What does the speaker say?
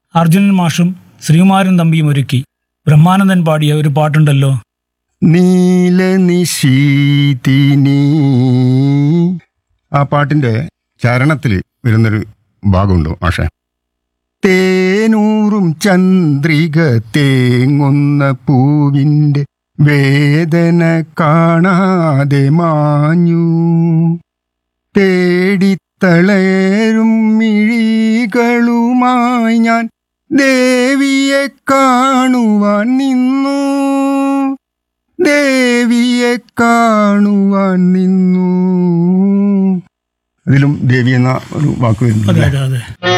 അർജുനൻ മാഷും ശ്രീകുമാരൻ തമ്പിയും ഒരുക്കി ബ്രഹ്മാനന്ദൻ പാടിയ ഒരു പാട്ടുണ്ടല്ലോ നീലനിശീതിനി ആ പാട്ടിന്റെ ചരണത്തിൽ വരുന്നൊരു ഭാഗമുണ്ട് മാഷെ തേനൂറും ചന്ദ്രിക തേങ്ങുന്ന പൂവിന്റെ വേദന കാണാതെ മാഞ്ഞു തേടിത്തളരും മിഴികളുമായി ഞാൻ ദേവിയെ കാണുവാൻ നിന്നു ദേവിയെ കാണുവാൻ നിന്നു അതിലും ദേവി എന്ന ഒരു വാക്ക് വരുന്നുണ്ട് അതെ അല്ലേ? അതെ അതെ